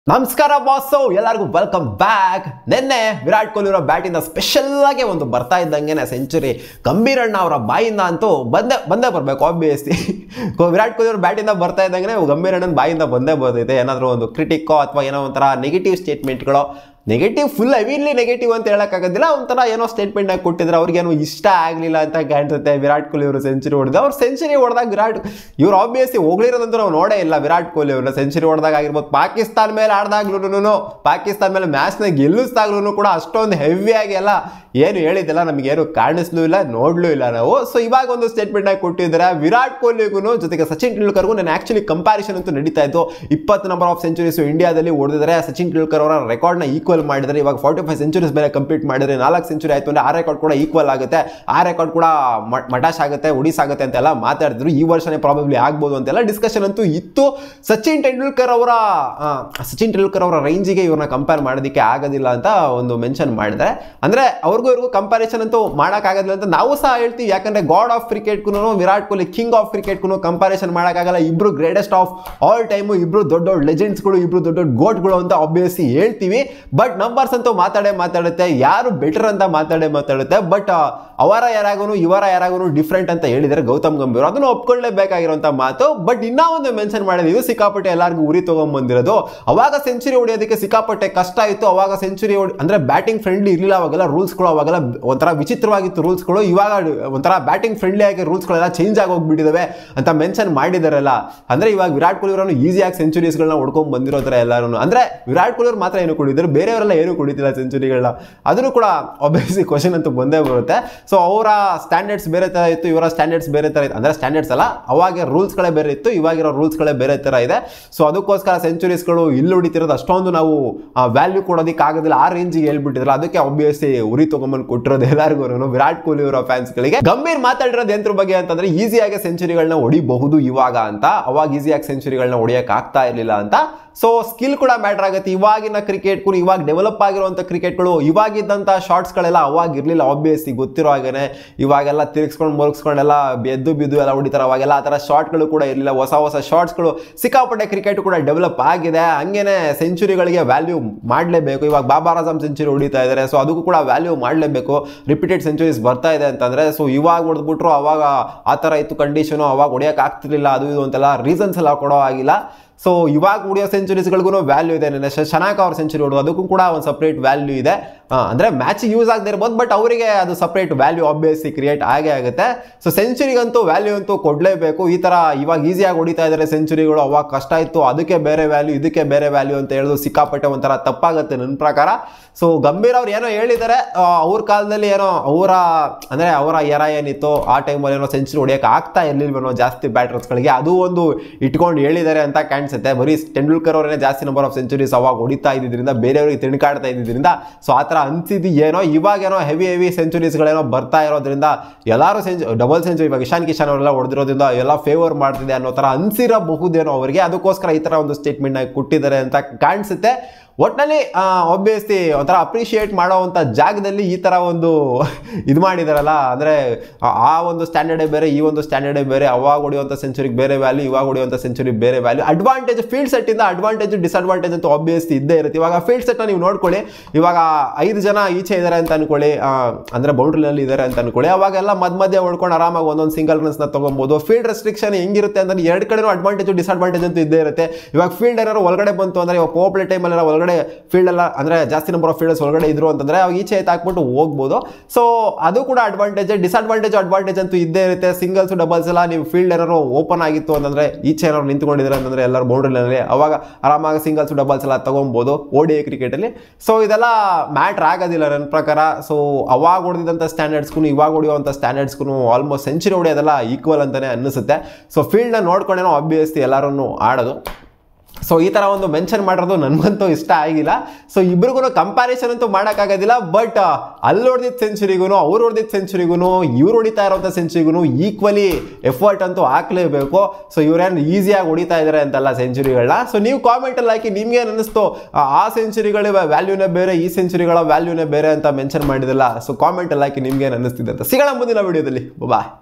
ನಮಸ್ಕಾರ ಬಾಸು ಎಲ್ಲರಿಗೂ welcome back ನಿನ್ನೆ ವಿರಾಟ್ ಕೊಹ್ಲಿ ಅವರ ಬ್ಯಾಟಿಂದ ಸ್ಪೆಷಲ್ ಆಗಿ ಒಂದು ಬರ್ತಾ ಇದ್ದಂಗೆನೆ ಸೆಂಚುರಿ ಗಂಭೀರಣ್ಣ ಅವರ ಬಾಯಿಂದ ಅಂತೂ ಬಂದೇ ಬಂದೇ ಬರಬೇಕು ಆಬ್ವಿಯಸ್ಲಿ ವಿರಾಟ್ ಕೊಹ್ಲಿ ಅವ್ರ ಬ್ಯಾಟಿಂದ ಬರ್ತಾ ಇದ್ದಂಗೆ ಗಂಭೀರಣ್ಣನ ಬಾಯಿಂದ ಬಂದೇ ಬರ್ತೈತೆ ಏನಾದರೂ ಒಂದು ಕ್ರಿಟಿಕ್ಕೋ ಅಥವಾ ಏನೋ ಒಂಥರ ನೆಗೆಟಿವ್ ಸ್ಟೇಟ್ಮೆಂಟ್ಗಳು ನೆಗೆಟಿವ್ ಫುಲ್ ಹೆವಿಲಿ ನೆಗೆಟಿವ್ ಅಂತ ಹೇಳೋಕ್ಕಾಗೋದಿಲ್ಲ ಒಂಥರ ಏನೋ ಸ್ಟೇಟ್ಮೆಂಟ್ನಾಗ ಕೊಟ್ಟಿದ್ರೆ ಅವ್ರಿಗೇನು ಇಷ್ಟ ಆಗಲಿಲ್ಲ ಅಂತ ಕಾಣ್ಸುತ್ತೆ ವಿರಾಟ್ ಕೊಹ್ಲಿ ಅವರು ಸೆಂಚುರಿ ಹೊಡೆದು ಅವ್ರು ಸೆಂಚುರಿ ಹೊಡೆದಾಗ ವಿರಾಟ್ ಇವ್ರು ಆಬ್ವಿಯಸ್ಲಿ ಹೋಗ್ಲಿರೋದಂತೂ ನಾವು ನೋಡೇ ಇಲ್ಲ ವಿರಾಟ್ ಕೊಹ್ಲಿ ಅವ್ರನ್ನ ಸೆಂಚುರಿ ಹೊಡೆದಾಗ ಆಗಿರ್ಬೋದು ಪಾಕಿಸ್ತಾನ ಮೇಲೆ ಆಡ್ದಾಗ್ಲೂ ಪಾಕಿಸ್ತಾನ ಮೇಲೆ ಮ್ಯಾಚ್ನ ಗೆಲ್ಲಿಸ್ದಾಗ್ಲೂ ಕೂಡ ಅಷ್ಟೊಂದು ಹೆವಿಯಾಗಿ ಎಲ್ಲ ಏನು ಹೇಳಿದ್ದಿಲ್ಲ ನಮಗೇನು ಕಾಣಿಸ್ಲೂ ಇಲ್ಲ ನೋಡ್ಲೂ ಇಲ್ಲ ನಾವು ಸೊ ಇವಾಗ ಒಂದು ಸ್ಟೇಟ್ಮೆಂಟ್ನಾಗ ಕೊಟ್ಟಿದ್ದಾರೆ ವಿರಾಟ್ ಕೊಹ್ಲಿಗೂ ಜೊತೆಗೆ ಸಚಿನ್ ತೆಂಡೂಲ್ಕರ್ಗೂ ನಾನು ಆ್ಯಕ್ಚುಲಿ ಕಂಪ್ಯಾರಿಸನ್ ಅಂತೂ ನಡೀತಾ ಇತ್ತು ಇಪ್ಪತ್ತು ನಂಬರ್ ಆಫ್ ಸೆಂಚುರೀಸ್ ಇಂಡಿಯಾದಲ್ಲಿ ಹೊಡೆದಿದ್ದಾರೆ ಸಚಿನ್ ತೆಂಡೂಲ್ಕರ್ ಅವರ ರೆಕಾರ್ಡ್ನ ಈಕ್ವಲ್ ಮಾಡಿದರೆ ಇವಾಗ ಫಾರ್ಟಿ ಫೈವ್ ಸೆಂಚುರೀಸ್ ಬೇರೆ ಕಂಪ್ಲೀಟ್ ಮಾಡಿದರೆ ನಾಲ್ಕು ಸೆಂಚುರಿ ಆಯಿತು ಅಂದರೆ ಆ ರೆಕಾರ್ಡ್ ಕೂಡ ಈಕ್ವಲ್ ಆಗುತ್ತೆ ಆ ರೆಕಾರ್ಡ್ ಕೂಡ ಮ- ಮಟಾಶ್ ಆಗುತ್ತೆ ಒಡಿಸ್ ಆಗುತ್ತೆ ಅಂತೆಲ್ಲ ಮಾತಾಡಿದ್ರು ಈ ವರ್ಷನೇ ಪ್ರಾಬಬ್ಲಿ ಆಗ್ಬೋದು ಅಂತೆಲ್ಲ ಡಿಸ್ಕಷನ್ ಅಂತೂ ಇತ್ತು ಸಚಿನ್ ತೆಂಡೂಲ್ಕರ್ ಅವರ ಆ, ಸಚಿನ್ ತೆಂಡೂಲ್ಕರ್ ಅವರ ರೇಂಜಿಗೆ ಇವ್ರನ್ನ ಕಂಪೇರ್ ಮಾಡೋದಕ್ಕೆ ಆಗೋದಿಲ್ಲ ಅಂತ ಒಂದು ಮೆನ್ಷನ್ ಮಾಡಿದ್ದಾರೆ ಅಂದರೆ ಅವ್ರಿಗೂ ಇವ್ರಿಗೂ ಕಂಪ್ಯಾರಿಸನ್ ಅಂತೂ ಮಾಡೋಕ್ಕಾಗೋದಿಲ್ಲ ಅಂತ ನಾವು ಸಹ ಹೇಳ್ತೀವಿ ಯಾಕಂದ್ರೆ ಗಾಡ್ ಆಫ್ ಕ್ರಿಕೆಟ್ಗೂ ವಿರಾಟ್ ಕೊಹ್ಲಿ ಕಿಂಗ್ ಆಫ್ ಕ್ರಿಕೆಟ್ಗೂ ಕಂಪ್ಯಾರಿಸನ್ ಮಾಡೋಕ್ಕಾಗಲ್ಲ ಇಬ್ರು ಗ್ರೇಟೆಸ್ಟ್ ಆಫ್ ಆಲ್ ಟೈಮು ಇಬ್ರು ದೊಡ್ಡ ದೊಡ್ಡ ಲೆಜೆಂಡ್ಸ್ಗಳು ಇಬ್ರು ದೊಡ್ಡ ದೊಡ್ಡ ಗೋಟ್ಗಳು ಅಂತ ಆಬ್ವಿಯಸ್ಲಿ ಹೇಳ್ತೀವಿ ಬಟ್ ನಂಬರ್ಸ್ ಅಂತೂ ಮಾತಾಡೇ ಮಾತಾಡುತ್ತೆ ಯಾರು ಬೆಟರ್ ಅಂತ ಮಾತಾಡೇ ಮಾತಾಡುತ್ತೆ ಬಟ್ ಅವರ ಯಾರಾಗೂ ಇವರ ಯಾರಾಗೂ ಡಿಫ್ರೆಂಟ್ ಅಂತ ಹೇಳಿದರೆ ಗೌತಮ್ ಗಂಭೀರ್ ಅದನ್ನು ಒಪ್ಕೊಳ್ಳೇಬೇಕಾಗಿರುವಂಥ ಮಾತು ಬಟ್ ಇನ್ನೂ ಒಂದು ಮೆನ್ಷನ್ ಮಾಡಿದೆ ಇದು ಸಿಕ್ಕಾಪಟ್ಟೆ ಎಲ್ಲರಿಗೂ ಉರಿ ತೊಗೊಂಬಂದಿರೋದು ಅವಾಗ ಸೆಂಚುರಿ ಹೊಡೆಯೋದಕ್ಕೆ ಸಿಕ್ಕಾಪಟ್ಟೆ ಕಷ್ಟ ಇತ್ತು ಅವಾಗ ಸೆಂಚುರಿ ಹೊಡಿ ಅಂದರೆ ಬ್ಯಾಟಿಂಗ್ ಫ್ರೆಂಡ್ಲಿ ಇರಲಿಲ್ಲ ಅವಾಗೆಲ್ಲ ರೂಲ್ಸ್ಗಳು ಅವಾಗೆಲ್ಲ ಒಂಥರ ವಿಚಿತ್ರವಾಗಿತ್ತು ರೂಲ್ಸ್ಗಳು ಇವಾಗ ಒಂಥರ ಬ್ಯಾಟಿಂಗ್ ಫ್ರೆಂಡ್ಲಿ ಆಗಿ ರೂಲ್ಸ್ಗಳೆಲ್ಲ ಚೇಂಜ್ ಆಗಿ ಹೋಗ್ಬಿಟ್ಟಿದ್ದಾವೆ ಅಂತ ಮೆನ್ಷನ್ ಮಾಡಿದಾರಲ್ಲ ಅಂದರೆ ಇವಾಗ ವಿರಾಟ್ ಕೊಹ್ಲಿ ಅವರನ್ನು ಈಸಿಯಾಗಿ ಸೆಂಚುರೀಸ್ಗಳನ್ನ ಹೊಡ್ಕೊಂಡು ಬಂದಿರೋ ಥರ ಎಲ್ಲರೂ ಅಂದರೆ ವಿರಾಟ್ ಕೊಹ್ಲಿ ಅವ್ರು ಮಾತ್ರ ಏನು ಕುಡಿದ್ರು ಬೇರೆಯವರೆಲ್ಲ ಏನು ಕುಡಿತಿಲ್ಲ ಸೆಂಚುರಿಗಳನ್ನ ಅದನ್ನು ಕೂಡ ಒಬ್ಬಿಯಸ್ಲಿ ಕ್ವಶನ್ ಅಂತೂ ಬಂದೇ ಬರುತ್ತೆ ಸೊ ಅವರ ಸ್ಟ್ಯಾಂಡರ್ಡ್ಸ್ ಬೇರೆ ಥರ ಇತ್ತು ಇವರ ಸ್ಟ್ಯಾಂಡರ್ಡ್ಸ್ ಬೇರೆ ಥರ ಇತ್ತು ಅಂದರೆ ಸ್ಟ್ಯಾಂಡರ್ಡ್ಸ್ ಅಲ್ಲ ಅವಾಗ ರೂಲ್ಸ್ಗಳೇ ಬೇರೆ ಇತ್ತು ಇವಾಗಿರೋ ರೂಲ್ಸ್ಗಳೇ ಬೇರೆ ಥರ ಇದೆ ಸೊ ಅದಕ್ಕೋಸ್ಕರ ಸೆಂಚುರೀಸ್ಗಳು ಇಲ್ಲಿ ಹೊಡಿತಿರೋದು ಅಷ್ಟೊಂದು ನಾವು ವ್ಯಾಲ್ಯೂ ಕೊಡೋದಕ್ಕೆ ಆಗೋದಿಲ್ಲ ಆ ರೇಂಜಿಗೆ ಹೇಳ್ಬಿಟ್ಟಿದ್ರು ಅದಕ್ಕೆ ಆಬ್ವಿಯಸ್ಲಿ ಉರಿ ತೊಗೊಂಬಂದು ಕೊಟ್ಟಿರೋದು ಎಲ್ಲರಿಗೂ ವಿರಾಟ್ ಕೊಹ್ಲಿ ಅವರ ಫ್ಯಾನ್ಸ್ಗಳಿಗೆ ಗಂಭೀರ್ ಮಾತಾಡಿರೋದು ಎಂತ್ರ ಬಗ್ಗೆ ಅಂತಂದ್ರೆ ಈಸಿಯಾಗಿ ಸೆಂಚುರಿಗಳನ್ನ ಹೊಡಿಬಹುದು ಇವಾಗ ಅಂತ ಅವಾಗ ಈಸಿಯಾಗಿ ಸೆಂಚುರಿಗಳನ್ನ ಹೊಡಿಯಕ್ಕೆ ಆಗ್ತಾ ಇರಲಿಲ್ಲ ಅಂತ ಸೊ ಸ್ಕಿಲ್ ಕೂಡ ಮ್ಯಾಟರ್ ಆಗುತ್ತೆ ಇವಾಗಿನ ಕ್ರಿಕೆಟ್ಗೂ ಇವಾಗ ಡೆವಲಪ್ ಆಗಿರುವಂಥ ಕ್ರಿಕೆಟ್ಗಳು ಇವಾಗಿದ್ದಂಥ ಶಾರ್ಟ್ಸ್ಗಳೆಲ್ಲ ಅವಾಗ ಇರಲಿಲ್ಲ ಆಬ್ವಿಯಸ್ಲಿ ಗೊತ್ತಿರೋ ಹಾಗೇನೆ ಇವಾಗೆಲ್ಲ ತಿರ್ಗಿಸ್ಕೊಂಡು ಮುರುಗಿಸ್ಕೊಂಡೆಲ್ಲ ಎದ್ದು ಬಿದ್ದು ಎಲ್ಲ ಹೊಡಿತಾರೆ ಅವಾಗೆಲ್ಲ ಆ ಥರ ಶಾರ್ಟ್ಗಳು ಕೂಡ ಇರಲಿಲ್ಲ ಹೊಸ ಹೊಸ ಶಾರ್ಟ್ಸ್ಗಳು ಸಿಕ್ಕಾಪಟ್ಟೆ ಕ್ರಿಕೆಟ್ ಕೂಡ ಡೆವಲಪ್ ಆಗಿದೆ ಹಂಗೇನೆ ಸೆಂಚುರಿಗಳಿಗೆ ವ್ಯಾಲ್ಯೂ ಮಾಡಲೇಬೇಕು ಇವಾಗ ಬಾಬಾ ಆಜಮ್ ಸೆಂಚುರಿ ಹೊಡಿತಾ ಇದ್ದಾರೆ ಸೊ ಅದಕ್ಕೂ ಕೂಡ ವ್ಯಾಲ್ಯೂ ಮಾಡಲೇಬೇಕು ರಿಪೀಟೆಡ್ ಸೆಂಚುರೀಸ್ ಬರ್ತಾ ಇದೆ ಅಂತಂದರೆ ಸೊ ಇವಾಗ ಹೊಡೆದ್ಬಿಟ್ರು ಅವಾಗ ಆ ಥರ ಇತ್ತು ಕಂಡೀಷನು ಅವಾಗ ಹೊಡಿಯೋಕೆ ಆಗ್ತಿರ್ಲಿಲ್ಲ ಅದು ಇದು ಅಂತೆಲ್ಲ ರೀಸನ್ಸ್ ಎಲ್ಲ ಕೊಡೋ ಆಗಿಲ್ಲ ಸೊ ಇವಾಗ ಹೊಡಿಯೋ ಸೆಂಚುರೀಸ್ಗಳಿಗೂ ವ್ಯಾಲ್ಯೂ ಇದೆ ನೆನೆ ಶನಾಕ್ ಅವ್ರ ಸೆಂಚುರಿ ಹೊಡೋದು ಅದಕ್ಕೂ ಕೂಡ ಒಂದು ಸಪ್ರೇಟ್ ವ್ಯಾಲ್ಯೂ ಇದೆ ಆ, ಅಂದ್ರೆ ಮ್ಯಾಚ್ ಯೂಸ್ ಆಗದೆ ಇರ್ಬೋದು ಬಟ್ ಅವರಿಗೆ ಅದು ಸಪ್ರೇಟ್ ವ್ಯಾಲ್ಯೂ ಆಬ್ವಿಯಸ್ಲಿ ಕ್ರಿಯೇಟ್ ಆಗೇ ಆಗುತ್ತೆ ಸೊ ಸೆಂಚುರಿಗಂತೂ ವ್ಯಾಲ್ಯೂ ಅಂತೂ ಕೊಡಲೇಬೇಕು ಈ ಥರ ಇವಾಗ ಈಸಿಯಾಗಿ ಹೊಡಿತಾ ಇದ್ದಾರೆ ಸೆಂಚುರಿಗಳು ಅವಾಗ ಕಷ್ಟ ಇತ್ತು ಅದಕ್ಕೆ ಬೇರೆ ವ್ಯಾಲ್ಯೂ ಇದಕ್ಕೆ ಬೇರೆ ವ್ಯಾಲ್ಯೂ ಅಂತ ಹೇಳೋದು ಸಿಕ್ಕಾಪಟ್ಟೆ ಒಂಥರ ತಪ್ಪಾಗುತ್ತೆ ನನ್ನ ಪ್ರಕಾರ ಸೊ ಗಂಭೀರ್ ಅವ್ರು ಏನೋ ಹೇಳಿದ್ದಾರೆ ಆ, ಅವ್ರ ಕಾಲದಲ್ಲಿ ಏನೋ ಅವರ ಅಂದರೆ ಅವರ ಎರ ಏನಿತ್ತು ಆ ಟೈಮಲ್ಲಿ ಏನೋ ಸೆಂಚುರಿ ಹೊಡಿಯೋಕೆ ಆಗ್ತಾ ಇರಲಿಲ್ವೇನೋ ಜಾಸ್ತಿ ಬ್ಯಾಟರ್ಸ್ಗಳಿಗೆ ಅದು ಒಂದು ಇಟ್ಕೊಂಡು ಹೇಳಿದ್ದಾರೆ ಅಂತ ಕಾಣಿಸುತ್ತೆ ಬರೀ ಟೆಂಡೂಲ್ಕರ್ ಅವರೇ ಜಾಸ್ತಿ ನಂಬರ್ ಆಫ್ ಸೆಂಚುರೀಸ್ ಅವಾಗ ಹೊಡಿತಾ ಇದ್ದಿದ್ರಿಂದ ಬೇರೆಯವ್ರಿಗೆ ತಿಣ್ಕಾಡ್ತಾ ಇದ್ದಿದ್ರಿಂದ ಸೊ ಆ ಥರ ಅನ್ಸಿದ್ದು ಏನೋ ಇವಾಗೇನೋ ಹೆವಿ ಹೆವಿ ಸೆಂಚುರೀಸ್ಗಳೇನೋ ಬರ್ತಾ ಇರೋದ್ರಿಂದ ಎಲ್ಲರೂ ಸೆಂಚು ಡಬಲ್ ಸೆಂಚುರಿ ಇವಾಗ ಇಶಾನ್ ಕಿಶನ್ ಅವರೆಲ್ಲ ಹೊಡೆದಿರೋದ್ರಿಂದ ಎಲ್ಲ ಫೇವರ್ ಮಾಡ್ತಿದೆ ಅನ್ನೋ ಥರ ಅನ್ಸಿರಬಹುದೇನೋ ಅವರಿಗೆ ಅದಕ್ಕೋಸ್ಕರ ಈ ಥರ ಒಂದು ಸ್ಟೇಟ್ಮೆಂಟ್ನ ಕೊಟ್ಟಿದ್ದಾರೆ ಅಂತ ಕಾಣಿಸುತ್ತೆ ಒಟ್ಟಿನಲ್ಲಿ ಆಬ್ವಿಯಸ್ಲಿ ಒಂಥರ ಅಪ್ರಿಷಿಯೇಟ್ ಮಾಡೋವಂಥ ಜಾಗದಲ್ಲಿ ಈ ಥರ ಒಂದು ಇದು ಮಾಡಿದಾರಲ್ಲ ಅಂದರೆ ಆ ಒಂದು ಸ್ಟ್ಯಾಂಡರ್ಡೇ ಬೇರೆ ಈ ಒಂದು ಸ್ಟ್ಯಾಂಡರ್ಡೇ ಬೇರೆ ಅವಾಗ ಹೊಡೆಯುವಂಥ ಸೆಂಚುರಿಗೆ ಬೇರೆ ವ್ಯಾಲ್ಯೂ ಇವಾಗ ಹೊಡೆಯುವಂಥ ಸೆಂಚುರಿ ಬೇರೆ ವ್ಯಾಲ್ಯೂ ಅಡ್ವಾಂಟೇಜ್ ಫೀಲ್ಡ್ ಸೆಟ್ಟಿಂದ ಅಡ್ವಾಂಟೇಜ್ ಡಿಸ್ಅಡ್ವಾಂಟೇಜ್ ಅಂತೂ ಆಬ್ವಿಯಸ್ಲಿ ಇದ್ದೇ ಇರುತ್ತೆ ಇವಾಗ ಫೀಲ್ಡ್ ಸೆಟ್ನ ನೀವು ನೋಡ್ಕೊಳ್ಳಿ ಇವಾಗ ಐದು ಜನ ಈಚೆ ಇದ್ದಾರೆ ಅಂತ ಅನ್ಕೊಳ್ಳಿ ಆ, ಅಂದ್ರೆ ಬೌಂಡ್ರಿನಲ್ಲಿ ಇದ್ದಾರೆ ಅಂತ ಅನ್ಕೊಳ್ಳಿ ಅವಾಗೆಲ್ಲ ಮಧ್ಯ ಮಧ್ಯೆ ಹೊಡ್ಕೊಂಡು ಆರಾಮಾಗಿ ಒಂದೊಂದು ಸಿಂಗಲ್ ರನ್ಸ್ನ ತೊಗೊಬೋದು ಫೀಲ್ಡ್ ರೆಸ್ಟ್ರಿಕ್ಷನ್ ಹೆಂಗಿರುತ್ತೆ ಅಂದ್ರೆ ಎರಡು ಕಡೆನೂ ಅಡ್ವಾಂಟೇಜ್ ಡಿಸ್ಅಡ್ವಾಂಟೇಜ್ ಅಂತೂ ಇದ್ದೇ ಇರುತ್ತೆ ಇವಾಗ ಫೀಲ್ಡ್ ಏನಾದ್ರು ಒಳಗಡೆ ಬಂತು ಅಂದ್ರೆ ಇವಾಗ ಪವರ್ ಪ್ಲೇ ಟೈಮಲ್ಲಿ ಒಳಗಡೆ ಫೀಲ್ಡ್ ಎಲ್ಲ ಅಂದ್ರೆ ಜಾಸ್ತಿ ನಂಬರ್ ಆಫ್ ಫೀಲ್ಡರ್ಸ್ ಒಳಗಡೆ ಇದ್ರು ಅಂತಂದ್ರೆ ಅವಾಗ ಈಚೆ ಎತ್ತು ಹಾಕ್ಬಿಟ್ಟು ಹೋಗ್ಬೋದು ಸೊ ಅದು ಕೂಡ ಅಡ್ವಾಂಟೇಜ್ ಡಿಸ್ಅಡ್ವಾಂಟೇಜ್ ಅಡ್ವಾಂಟೇಜ್ ಅಂತೂ ಇದ್ದೇ ಇರುತ್ತೆ ಸಿಂಗಲ್ಸ್ ಡಬಲ್ಸ್ ಎಲ್ಲ ನೀವು ಫೀಲ್ಡ್ ಏನಾದ್ರು ಓಪನ್ ಆಗಿತ್ತು ಅಂತಂದ್ರೆ ಈಚೆ ಏನಾದ್ರು ನಿಂತ್ಕೊಂಡಿದ್ರೆ ಅಂತಂದ್ರೆ ಎಲ್ಲರೂ ಬೌಂಡ್ರಿನಲ್ಲಿ ಅವಾಗ ಆರಾಮಾಗಿ ಸಿಂಗಲ್ಸ್ ಡಬಲ್ಸ್ ಎಲ್ಲ ತಗೊಬೋದು ಓಡಿ ಕ್ರಿಕೆಟಲ್ಲಿ ಸೊ ಇದೆಲ್ಲ ಮ್ಯಾಟ್ರ್ ಆಗೋದಿಲ್ಲ ನನ್ನ ಪ್ರಕಾರ ಸೊ ಅವಾಗ ಹೊಡೆದಿದ್ದಂಥ ಸ್ಟ್ಯಾಂಡರ್ಡ್ಸ್ಗೂ ಇವಾಗ ಹೊಡೆಯುವಂಥ ಸ್ಟ್ಯಾಂಡರ್ಡ್ಸ್ಗೂ ಆಲ್ಮೋಸ್ಟ್ ಸೆಂಚುರಿ ಹೊಡೆಯೋದೆಲ್ಲ ಈಕ್ವಲ್ ಅಂತಲೇ ಅನ್ನಿಸುತ್ತೆ ಸೊ ಫೀಲ್ಡ್ನ ನೋಡ್ಕೊಂಡೇನೋ ಆಬ್ವಿಯಸ್ಲಿ ಎಲ್ಲರೂ ಆಡೋದು ಸೊ ಈ ಥರ ಒಂದು ಮೆನ್ಷನ್ ಮಾಡಿರೋದು ನನಗಂತೂ ಇಷ್ಟ ಆಗಿಲ್ಲ ಸೊ ಇಬ್ರಿಗೂ ಕಂಪ್ಯಾರಿಸನ್ ಅಂತೂ ಮಾಡೋಕ್ಕಾಗೋದಿಲ್ಲ ಬಟ್ ಅಲ್ಲಿ ಹೊಡೆದಿದ್ದ ಸೆಂಚುರಿಗೂ ಅವ್ರು ಹೊಡೆದಿದ್ದ ಸೆಂಚುರಿಗೂ ಇವ್ರು ಹೊಡಿತಾ ಇರೋಂಥ ಸೆಂಚುರಿಗೂ ಈಕ್ವಲಿ ಎಫರ್ಟ್ ಅಂತೂ ಹಾಕ್ಲೇಬೇಕು ಸೊ ಇವ್ರೇನು ಈಸಿಯಾಗಿ ಹೊಡಿತಾ ಇದ್ದಾರೆ ಅಂತಲ್ಲ ಸೆಂಚುರಿಗಳನ್ನ ಸೊ ನೀವು ಕಾಮೆಂಟಲ್ಲಿ ಹಾಕಿ ನಿಮ್ಗೆ ಅನ್ನಿಸ್ತು ಆ- ಆ ಸೆಂಚುರಿಗಳ ವ್ಯಾಲ್ಯೂನೇ ಬೇರೆ ಈ ಸೆಂಚುರಿಗಳ ವ್ಯಾಲ್ಯೂನೇ ಬೇರೆ ಅಂತ ಮೆನ್ಷನ್ ಮಾಡಿದಿಲ್ಲ ಸೊ ಕಾಮೆಂಟಲ್ಲಿ ಹಾಕಿ ನಿಮ್ಗೆ ಅನ್ನಿಸ್ತಿದೆ ಅಂತ ಸಿಗೋಣ ಮುಂದಿನ ವಿಡಿಯೋದಲ್ಲಿ ಬಾಯ್